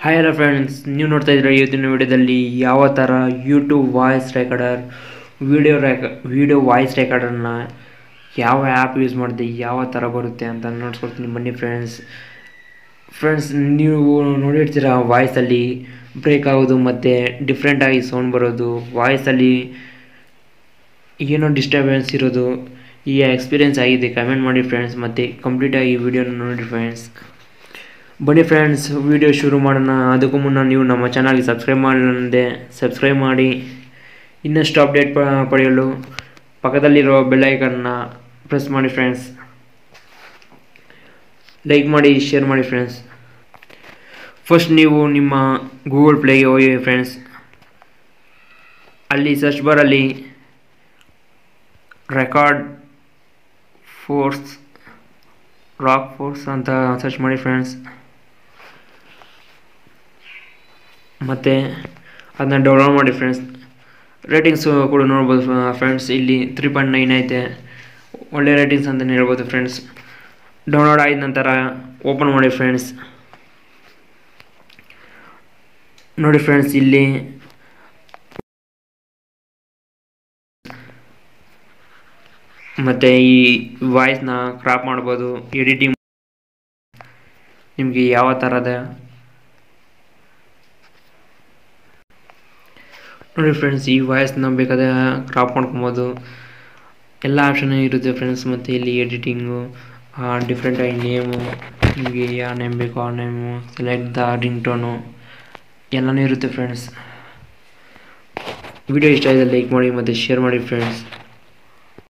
hi hello friends ನೀವು ನೋಡ್ತಾ ಇದ್ದೀರಾ ಇವತ್ತಿನ ವಿಡಿಯೋದಲ್ಲಿ ಯಾವ ಥರ ಯೂಟ್ಯೂಬ್ ವಾಯ್ಸ್ ರೆಕಾರ್ಡರ್ ವಿಡಿಯೋ ರೆಕ ವಿಡಿಯೋ ವಾಯ್ಸ್ ರೆಕಾರ್ಡರ್ನ ಯಾವ ಆ್ಯಪ್ ಯೂಸ್ ಮಾಡಿದೆ ಯಾವ ಥರ ಬರುತ್ತೆ ಅಂತ ನೋಡ್ಸ್ಕೊಡ್ತೀನಿ ಬನ್ನಿ ಫ್ರೆಂಡ್ಸ್ ಫ್ರೆಂಡ್ಸ್ ನೀವು ನೋಡಿರ್ತೀರ ವಾಯ್ಸಲ್ಲಿ ಬ್ರೇಕ್ ಆಗೋದು ಮತ್ತು ಡಿಫ್ರೆಂಟಾಗಿ ಸೌಂಡ್ ಬರೋದು ವಾಯ್ಸಲ್ಲಿ ಏನೋ ಡಿಸ್ಟರ್ಬೆನ್ಸ್ ಇರೋದು ಈ ಎಕ್ಸ್ಪೀರಿಯೆನ್ಸ್ ಆಗಿದೆ ಕಮೆಂಟ್ ಮಾಡಿ ಫ್ರೆಂಡ್ಸ್ ಮತ್ತು ಕಂಪ್ಲೀಟಾಗಿ ವಿಡಿಯೋನ ನೋಡಿ ಫ್ರೆಂಡ್ಸ್ ಬನ್ನಿ ಫ್ರೆಂಡ್ಸ್ ವಿಡಿಯೋ ಶುರು ಮಾಡೋಣ ಅದಕ್ಕೂ ಮುನ್ನ ನೀವು ನಮ್ಮ ಚಾನಲ್ಗೆ ಸಬ್ಸ್ಕ್ರೈಬ್ ಮಾಡಲಂದೆ ಸಬ್ಸ್ಕ್ರೈಬ್ ಮಾಡಿ ಇನ್ನಷ್ಟು ಅಪ್ಡೇಟ್ ಪ ಪಡೆಯಲು ಪಕ್ಕದಲ್ಲಿರೋ ಬೆಲ್ಲೈಕನ್ನ ಪ್ರೆಸ್ ಮಾಡಿ ಫ್ರೆಂಡ್ಸ್ ಲೈಕ್ ಮಾಡಿ ಶೇರ್ ಮಾಡಿ ಫ್ರೆಂಡ್ಸ್ ಫಸ್ಟ್ ನೀವು ನಿಮ್ಮ ಗೂಗಲ್ ಪ್ಲೇಗೆ ಹೋಗಿ ಫ್ರೆಂಡ್ಸ್ ಅಲ್ಲಿ ಸರ್ಚ್ ಬಾರಲ್ಲಿ ರೆಕಾರ್ಡ್ ಫೋರ್ಸ್ ರಾಕ್ ಫೋರ್ಸ್ ಅಂತ ಸರ್ಚ್ ಮಾಡಿ ಫ್ರೆಂಡ್ಸ್ ಮತ್ತು ಅದನ್ನ ಡೌನ್ಲೋಡ್ ಮಾಡಿ ಫ್ರೆಂಡ್ಸ್ ರೇಟಿಂಗ್ಸು ಕೂಡ ನೋಡ್ಬೋದು ಫ್ರೆಂಡ್ಸ್ ಇಲ್ಲಿ ತ್ರೀ ಪಾಯಿಂಟ್ ನೈನ್ ಐತೆ ಒಳ್ಳೆ ರೇಟಿಂಗ್ಸ್ ಅಂತಲೇ ಹೇಳ್ಬೋದು ಫ್ರೆಂಡ್ಸ್ ಡೌನ್ಲೋಡ್ ಆದ ನಂತರ ಓಪನ್ ಮಾಡಿ ಫ್ರೆಂಡ್ಸ್ ನೋಡಿ ಫ್ರೆಂಡ್ಸ್ ಇಲ್ಲಿ ಮತ್ತು ಈ ವಾಯ್ಸ್ನ ಕ್ರಾಪ್ ಮಾಡ್ಬೋದು ಎಡಿಟಿಂಗ್ ನಿಮಗೆ ಯಾವ ಥರದ ನೋಡಿ ಫ್ರೆಂಡ್ಸ್ ಈ ವಾಯ್ಸ್ನ ಬೇಕಾದ ಕ್ರಾಪ್ ಮಾಡ್ಕೊಬೋದು ಎಲ್ಲ ಆಪ್ಷನ್ ಇರುತ್ತೆ ಫ್ರೆಂಡ್ಸ್ ಮತ್ತು ಇಲ್ಲಿ ಎಡಿಟಿಂಗು ಡಿಫ್ರೆಂಟಾಗಿ ನೇಮು ನಿಮಗೆ ಯಾವ ನೇಮ್ ಬೇಕೋ ಆ name select the ring tone ಎಲ್ಲನೂ ಇರುತ್ತೆ ಫ್ರೆಂಡ್ಸ್ ವಿಡಿಯೋ ಇಷ್ಟ ಆಗಿದೆ ಲೈಕ್ ಮಾಡಿ ಮತ್ತು ಶೇರ್ ಮಾಡಿ ಫ್ರೆಂಡ್ಸ್